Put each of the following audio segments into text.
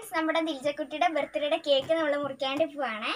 Friends നമ്മുടെ ദിൽജക്കുട്ടിയുടെ ബർത്ത്ഡേയുടെ cake നമ്മൾ മുറിക്കാണ്ട് പോവാണേ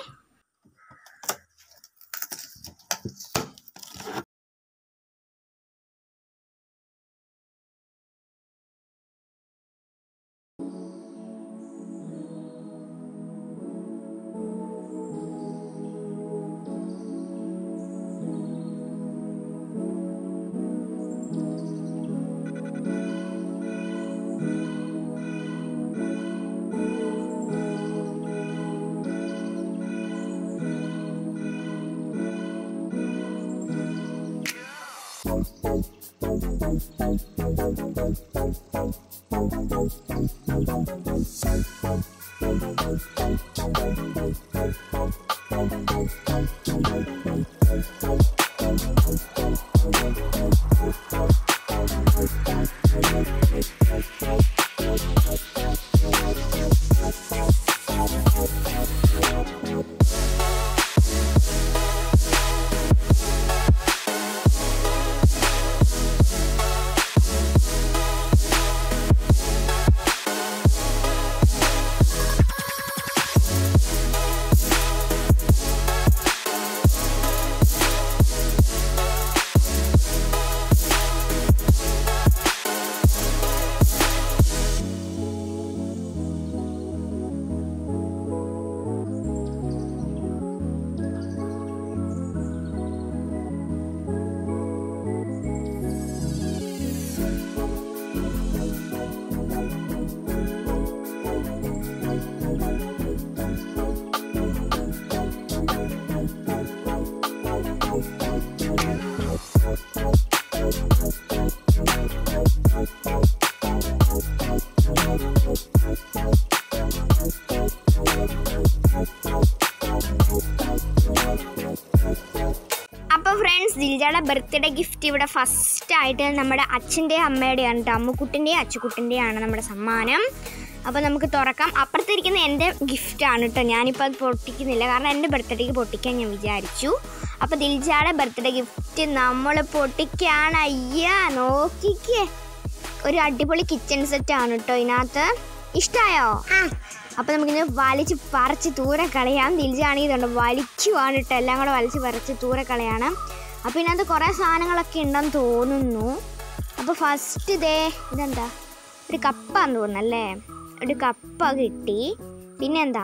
അപ്പോൾ ഫ്രണ്ട്സ് ദിൽജയുടെ ബർത്ത്ഡേ ഗിഫ്റ്റ് ഇവിടെ ഫസ്റ്റ് ആയിട്ട് നമ്മുടെ അച്ഛൻ്റെ അമ്മയുടെയാണ് കേട്ടോ അമ്മുക്കുട്ടിൻ്റെയും അച്ചുക്കുട്ടിൻ്റെയാണ് നമ്മുടെ സമ്മാനം അപ്പോൾ നമുക്ക് തുറക്കാം അപ്പുറത്തിരിക്കുന്ന എൻ്റെ ഗിഫ്റ്റാണ് കേട്ടോ ഞാനിപ്പോൾ അത് പൊട്ടിക്കുന്നില്ല കാരണം എൻ്റെ ബർത്ത്ഡേക്ക് പൊട്ടിക്കാൻ ഞാൻ വിചാരിച്ചു അപ്പോൾ ദിൽജയുടെ ബർത്ത്ഡേ ഗിഫ്റ്റ് നമ്മൾ പൊട്ടിക്കാണ് അയ്യാ നോക്കിക്കേ ഒരു അടിപൊളി കിച്ചൺ സെറ്റ് ആണ് കേട്ടോ ഇതിനകത്ത് ഇഷ്ടമായോ അപ്പോൾ നമുക്കിത് വലിച്ച് പറിച്ച് ദൂരെ കളയാം തിരിച്ചാണെങ്കിൽ ഇതുണ്ട് വലിക്കുവാണ് കേട്ടോ എല്ലാം കൂടെ വലിച്ച് പറിച്ച് ദൂരെ കളയാണ് അപ്പോൾ ഇതിനകത്ത് കുറേ സാധനങ്ങളൊക്കെ ഉണ്ടെന്ന് തോന്നുന്നു അപ്പോൾ ഫസ്റ്റ് ഇതേ ഇതെന്താ ഒരു കപ്പാന്ന് തോന്നുന്നല്ലേ ഒരു കപ്പ കിട്ടി പിന്നെ എന്താ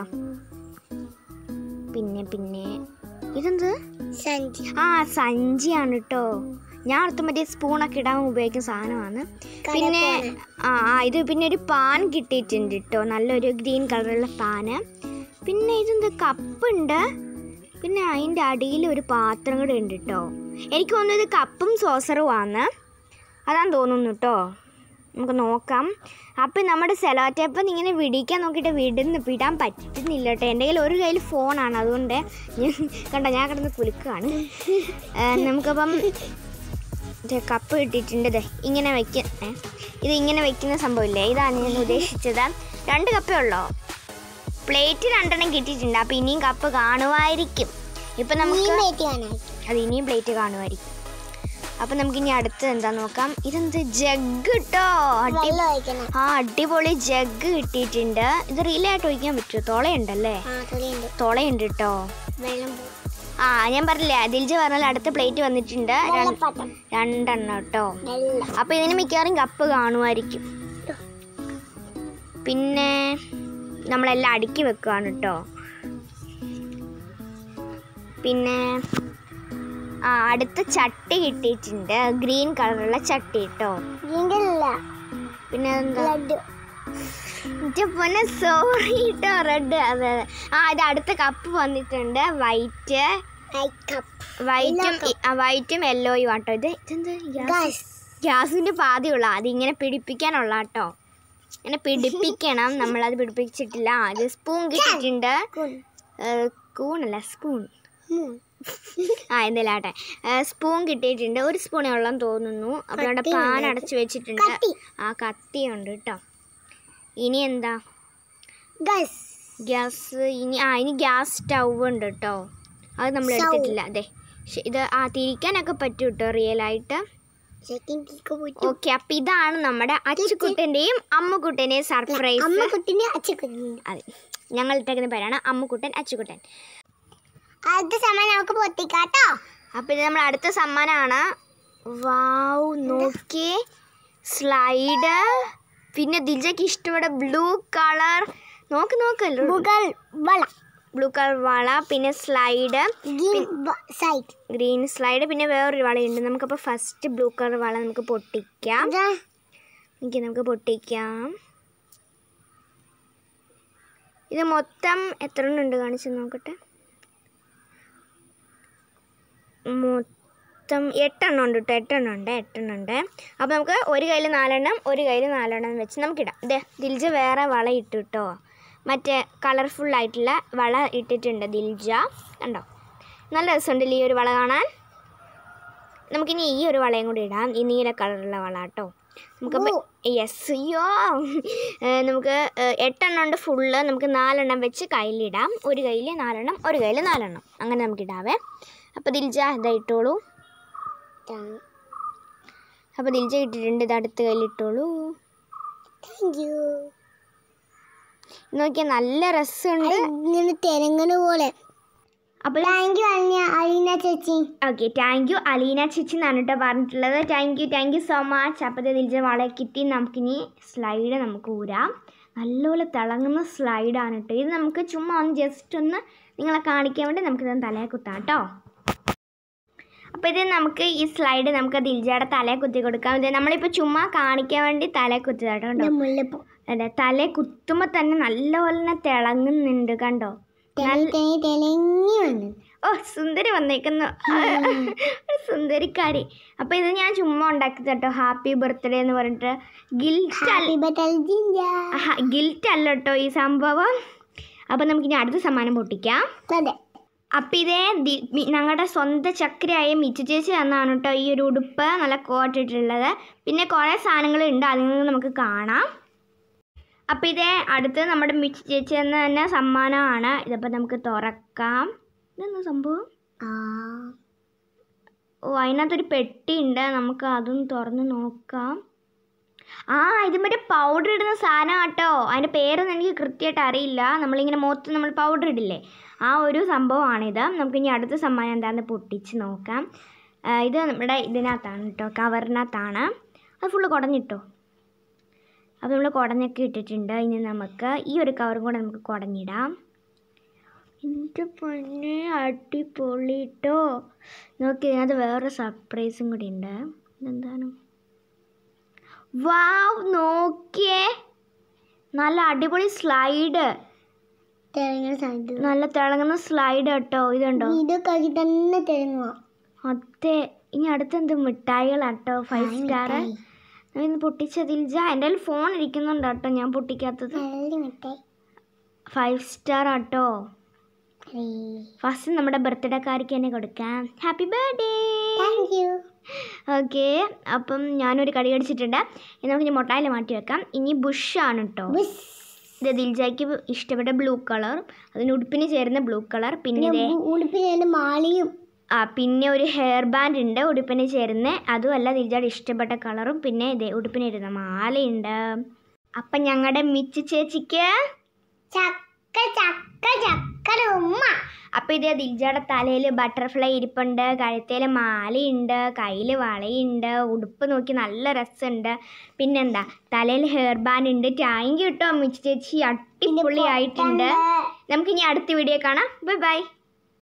പിന്നെ പിന്നെ ഇതെന്ത് സഞ്ചി ആ സഞ്ചിയാണ് കേട്ടോ ഞാൻ അടുത്ത് മറ്റേ സ്പൂണൊക്കെ ഇടാൻ ഉപയോഗിക്കുന്ന സാധനമാണ് പിന്നെ ആ ആ ഇത് പിന്നെ ഒരു പാൻ കിട്ടിയിട്ടുണ്ട് കേട്ടോ നല്ലൊരു ഗ്രീൻ കളറുള്ള പാന് പിന്നെ ഇതെന്താ കപ്പുണ്ട് പിന്നെ അതിൻ്റെ അടിയിൽ ഒരു പാത്രം കൂടെ ഉണ്ട് കേട്ടോ എനിക്ക് തോന്നുന്നത് ഇത് കപ്പും സോസറുമാണ് അതാന്ന് തോന്നുന്നു കേട്ടോ നമുക്ക് നോക്കാം അപ്പം നമ്മുടെ സെലോ ടേപ്പ് ഇങ്ങനെ വിടിക്കാൻ നോക്കിയിട്ട് വിടുന്ന വിടാൻ പറ്റുന്നില്ല കേട്ടോ എൻ്റെ കയ്യിൽ ഒരു കയ്യിൽ ഫോണാണ് അതുകൊണ്ട് ഞാൻ കണ്ടോ ഞാൻ കിടന്ന് കുലുക്കുകയാണ് ഏ, നമുക്കപ്പം ഇത് കപ്പ് കിട്ടിയിട്ടുണ്ട് ദേ ഇങ്ങനെ വെക്ക ഏ, ഇത് ഇങ്ങനെ വെക്കുന്ന സംഭവമില്ലേ ഇതാണ് ഞാൻ ഉദ്ദേശിച്ചത് രണ്ട് കപ്പേ ഉള്ളോ പ്ലേറ്റ് രണ്ടെണ്ണം കിട്ടിയിട്ടുണ്ട് അപ്പം ഇനിയും കപ്പ് കാണുമായിരിക്കും ഇപ്പം നമുക്ക് അത് ഇനിയും പ്ലേറ്റ് കാണുമായിരിക്കും അപ്പം നമുക്ക് ഇനി അടുത്തത് എന്താ നോക്കാം ഇതെന്ത് ജഗ് കേട്ടോ അടി വെള്ളം ഒഴിക്കണം ആ അടിപൊളി ജഗ് കിട്ടിയിട്ടുണ്ട് ഇത് റിയൽ ആയിട്ട് ഒഴിക്കാൻ പറ്റുമോ തുളയുണ്ടല്ലേ ആ തുണിയുണ്ട് തുളയുണ്ട് കേട്ടോ വെള്ളം പോ- ആ ഞാൻ പറഞ്ഞില്ലേ ദിൽജ പറഞ്ഞാൽ അടുത്ത പ്ലേറ്റ് വന്നിട്ടുണ്ട് രണ്ട്- വെള്ളപ്പാത്രം രണ്ടെണ്ണം കേട്ടോ വെള്ളം അപ്പൊ ഇതിന് മിക്കവാറും കപ്പ് കാണുമായിരിക്കും പിന്നെ നമ്മളെല്ലാം അടുക്കി വെക്കുകയാണ് കേട്ടോ പിന്നെ ആ അടുത്ത ചട്ടി കിട്ടിയിട്ടുണ്ട് ഗ്രീൻ കളറുള്ള ചട്ടി കേട്ടോ ഇതിന്റെ അല്ല പിന്നെ എന്താ ലഡു എന്റെ പൊന്നെ സോറി കേട്ടോ റെഡ് അതെ അതെ ആ ഇത് അടുത്ത കപ്പ് വന്നിട്ടുണ്ട് വൈറ്റ് ഐ കപ്പ് വൈറ്റും വൈറ്റും യെല്ലോയും ആട്ടോ ഇത് ഇതെന്ത് ഗ്യാസ് ഗാസ് ഗ്യാസിന്റെ പാതിയുള്ള അതിങ്ങനെ പിടിപ്പിക്കാനുള്ള കേട്ടോ ഇങ്ങനെ പിടിപ്പിക്കണം നമ്മളത് പിടിപ്പിച്ചിട്ടില്ല അത് സ്പൂൺ കിട്ടിയിട്ടുണ്ട് ഏഹ്, കൂണല്ല സ്പൂൺ ആ എന്തെല്ലാട്ടെ സ്പൂൺ കിട്ടിയിട്ടുണ്ട് ഒരു സ്പൂണേ ഉള്ളെന്ന് തോന്നുന്നു അപ്പോൾ അവിടെ പാൻ അടച്ചു വെച്ചിട്ടുണ്ട് കത്തി. ആ കത്തിയുണ്ട് കേട്ടോ ഇനി എന്താ ഗാസ് ഗ്യാസ് ഇനി ആ ഇനി ഗ്യാസ് സ്റ്റൗ ഉണ്ട് കേട്ടോ അത് നമ്മൾ Stove. എടുത്തിട്ടില്ല അതെ ശ- ഇത് ആ തിരിക്കാനൊക്കെ പറ്റും കേട്ടോ റിയൽ ആയിട്ട് സെക്കൻഡിലേക്ക് പോയിട്ട് ഓക്കെ അപ്പൊ ഇതാണ് നമ്മുടെ അച്ചുക്കുട്ടന്റെയും അമ്മുക്കുട്ടന്റെയും സർപ്രൈസ് അമ്മക്കുട്ടിനെ അച്ഛക്കുട്ടിനെ അതെ ഞങ്ങൾ ഇട്ടേക്കുന്ന പേരാണ് അമ്മുക്കുട്ടൻ അച്ചുക്കുട്ടൻ അടുത്ത സമയം നമുക്ക് പൊട്ടിക്കാട്ടോ അപ്പൊ ഇത് നമ്മൾ അടുത്ത സമ്മാനമാണ് വാവ് നോക്കിയേ സ്ലൈഡ് പിന്നെ ദിജയ്ക്ക് ഇഷ്ടപ്പെട്ട ബ്ലൂ കളർ നോക്ക് നോക്കല്ലോ മുകൾ വള ബ്ലൂ കളർ വള പിന്നെ slide green side green slide പിന്നെ വേറൊരു വളയുണ്ട് നമുക്കപ്പോൾ ഫസ്റ്റ് ബ്ലൂ കളർ വള നമുക്ക് പൊട്ടിക്കാം എനിക്ക് നമുക്ക് പൊട്ടിക്കാം ഇത് മൊത്തം എത്ര എണ്ണം ഉണ്ട് കാണിച്ച് നോക്കട്ടെ മൊത്തം എട്ടെണ്ണം ഉണ്ട് കേട്ടോ എട്ടെണ്ണം ഉണ്ട് എട്ടെണ്ണം ഉണ്ട് അപ്പോൾ നമുക്ക് ഒരു കയ്യിൽ നാലെണ്ണം ഒരു കയ്യിൽ നാലെണ്ണം വെച്ച് നമുക്കിടാം ഇതേ ദിൽജ വേറെ വള ഇട്ടു കേട്ടോ മറ്റേ കളർഫുൾ ആയിട്ടുള്ള വള ഇട്ടിട്ടുണ്ട് ദിൽജ കണ്ടോ നല്ല രസമുണ്ടല്ലേ ഈ ഒരു വള കാണാൻ നമുക്കിനി ഈ ഒരു വളയും കൂടി ഇടാം ഈ നീല കളറുള്ള വള കേട്ടോ നമുക്കപ്പോൾ യെസ് അയ്യോ ഏ, നമുക്ക് ഏ, എട്ടെണ്ണം ഉണ്ട് ഫുള്ള് നമുക്ക് നാലെണ്ണം വെച്ച് കയ്യിലിടാം ഒരു കയ്യിൽ നാലെണ്ണം ഒരു കയ്യിൽ നാലെണ്ണം അങ്ങനെ നമുക്ക് ഇടാവേ അപ്പോൾ ദിൽജ ഇതാ ഇട്ടോളൂ അപ്പോൾ ദിൽജ ഇട്ടിട്ടുണ്ട് ഇത് അടുത്ത കയ്യിൽ ഇട്ടോളൂ താങ്ക് യു നോക്കിയാൽ നല്ല രസമുണ്ട് ഇങ്ങനെ തിരങ്ങണ പോലെ അപ്പോൾ താങ്ക് യു അലിന അലീന ചേച്ചി ഓക്കെ താങ്ക് യു അലീന ചേച്ചി എന്നാണ് കേട്ടോ പറഞ്ഞിട്ടുള്ളത് thank you thank you so much അപ്പോൾ ദിൽജ വള കിട്ടി നമുക്കിനി സ്ലൈഡ് നമുക്ക് ഊരാം നല്ലപോലെ തിളങ്ങുന്ന സ്ലൈഡാണ് കേട്ടോ ഇത് നമുക്ക് ചുമ്മാ ഒന്ന് ജസ്റ്റ് ഒന്ന് നിങ്ങളെ കാണിക്കാൻ വേണ്ടി നമുക്കിത് തലയെ കുത്താം കേട്ടോ അപ്പോൾ ഇത് നമുക്ക് ഈ സ്ലൈഡ് നമുക്ക് ദിൽജയുടെ തലയെ കുത്തി കൊടുക്കാം ഇത് നമ്മളിപ്പോൾ ചുമ്മാ കാണിക്കാൻ വേണ്ടി തലയെ കുത്തിയതാട്ടോ കണ്ടോ മുല്ലപ്പൂ അതെ തലയെ കുത്തുമ്പോൾ തന്നെ നല്ലപോലെ തന്നെ തിളങ്ങുന്നുണ്ട് കണ്ടോ തെളി തെളങ്ങി വന്നു ഓ സുന്ദരി വന്നേക്കുന്നു ഒരു സുന്ദരിക്കാരി അപ്പൊ ഇത് ഞാൻ ചുമ്മാ ഉണ്ടാക്കി കേട്ടോ ഹാപ്പി ബർത്ത്ഡേ എന്ന് പറഞ്ഞിട്ട് ഗിൽറ്റ് ഹാപ്പി ബർത്ത്ഡേ ജിഞ്ച ഗിൽറ്റ് അല്ല കേട്ടോ ഈ സംഭവം അപ്പൊ നമുക്ക് ഇനി അടുത്ത സമ്മാനം പൊട്ടിക്കാം അതെ അപ്പൊ ഇതേ ഞങ്ങളുടെ സ്വന്തം ചക്കരയായ മിച്ചു ചേച്ചി തന്നാണ് കേട്ടോ ഈ ഒരു ഉടുപ്പ് നല്ല കോട്ടിട്ടുള്ളത് പിന്നെ കുറേ സാധനങ്ങളുണ്ട് അതിൽ നിന്ന് നമുക്ക് കാണാം അപ്പോൾ ഇതേ അടുത്ത് നമ്മുടെ മിച്ചു ചേച്ചി എന്ന തന്നെ സമ്മാനമാണ് ഇതിപ്പോൾ നമുക്ക് തുറക്കാം ഇതെന്താ സംഭവം ആ ഓ അതിനകത്തൊരു പെട്ടിയുണ്ട് നമുക്ക് അതും തുറന്ന് നോക്കാം ആ ഇത് മറ്റേ പൗഡർ ഇടുന്ന സാധനം കേട്ടോ അതിൻ്റെ പേരൊന്നും എനിക്ക് കൃത്യമായിട്ട് അറിയില്ല നമ്മളിങ്ങനെ മുഖത്ത് നമ്മൾ പൗഡർ ഇടില്ലേ ആ ഒരു സംഭവമാണിത് നമുക്ക് ഇനി അടുത്ത സമ്മാനം എന്താണെന്ന് പൊട്ടിച്ച് നോക്കാം ആ, ഇത് നമ്മുടെ ഇതിനകത്താണ് കേട്ടോ കവറിനകത്താണ് അത് ഫുള്ള് കുടഞ്ഞിട്ടോ അപ്പോൾ നമ്മൾ കുടഞ്ഞൊക്കെ ഇട്ടിട്ടുണ്ട് ഇനി നമുക്ക് ഈ ഒരു കവറും കൂടെ നമുക്ക് കുടഞ്ഞിടാം എൻ്റെ പൊന്നെ അടിപൊളിട്ടോ നോക്കി ഇതിനകത്ത് വേറെ സർപ്രൈസും കൂടി ഉണ്ട് ഇതെന്താണ് വാവ് നോക്കിയേ നല്ല അടിപൊളി സ്ലൈഡ് തെളങ്ങണ സൈഡ് നല്ല തിളങ്ങുന്ന സ്ലൈഡ് കേട്ടോ ഇതുണ്ടോ വീഡിയോ കളി തന്നെ തെളങ്ങുക അതെ ഇനി അടുത്തെന്ത് മിഠായികളാട്ടോ ഫൈവ് സ്റ്റാർ ഇന്ന് പൊട്ടിച്ചതിൽ ജാ എൻ്റെ കയ്യിൽ ഫോൺ ഇരിക്കുന്നുണ്ട് കേട്ടോ ഞാൻ പൊട്ടിക്കാത്തത് നല്ല മിഠായി ഫൈവ് സ്റ്റാർ ആട്ടോ അരേ. ഫസ്റ്റ് നമ്മുടെ ബർത്ത്ഡേക്കാർക്ക് തന്നെ കൊടുക്കാം happy birthday thank you okay അപ്പം ഞാനൊരു കടി കടിച്ചിട്ടുണ്ട് ഇനി നമുക്ക് ഇനി മുട്ടായിൽ മാറ്റി വെക്കാം ഇനി ബുഷാണ് കേട്ടോ ബുസ്. ഇത് ദിൽജയ്ക്ക് ഇഷ്ടപ്പെട്ട ബ്ലൂ കളർ അതിന് ഉടുപ്പിന് ചേരുന്ന ബ്ലൂ കളർ പിന്നെ ഇതേ ഉ- ഉടുപ്പിന് രണ്ട് മാലയും ആ പിന്നെ ഒരു ഹെയർ ബാൻഡ് ഉണ്ട് ഉടുപ്പിന് ചേരുന്ന അതുമല്ല ദിൽജയുടെ ഇഷ്ടപ്പെട്ട കളറും പിന്നെ ഇതേ ഉടുപ്പിന് ഇരുന്ന മാലയുണ്ട് അപ്പം ഞങ്ങളുടെ മിച്ചു ചേച്ചിക്ക് ചക്ക ചക്ക ചക്കര ഉമ്മ അപ്പം ഇതേ ദിൽജയുടെ തലയിൽ ബട്ടർഫ്ലൈ ഇരിപ്പുണ്ട് കഴുത്തേൽ മാലയുണ്ട് കയ്യിൽ വളയുണ്ട് ഉടുപ്പ് നോക്കി നല്ല രസമുണ്ട് പിന്നെന്താ തലയിൽ ഹെയർ ബാൻഡ് ഉണ്ട് താങ്ക് യു കേട്ടോ മിച്ചു ചേച്ചി അടിപൊളി ആയിട്ടുണ്ട് നമുക്കിനി അടുത്ത വീഡിയോ കാണാം ബൈ ബൈ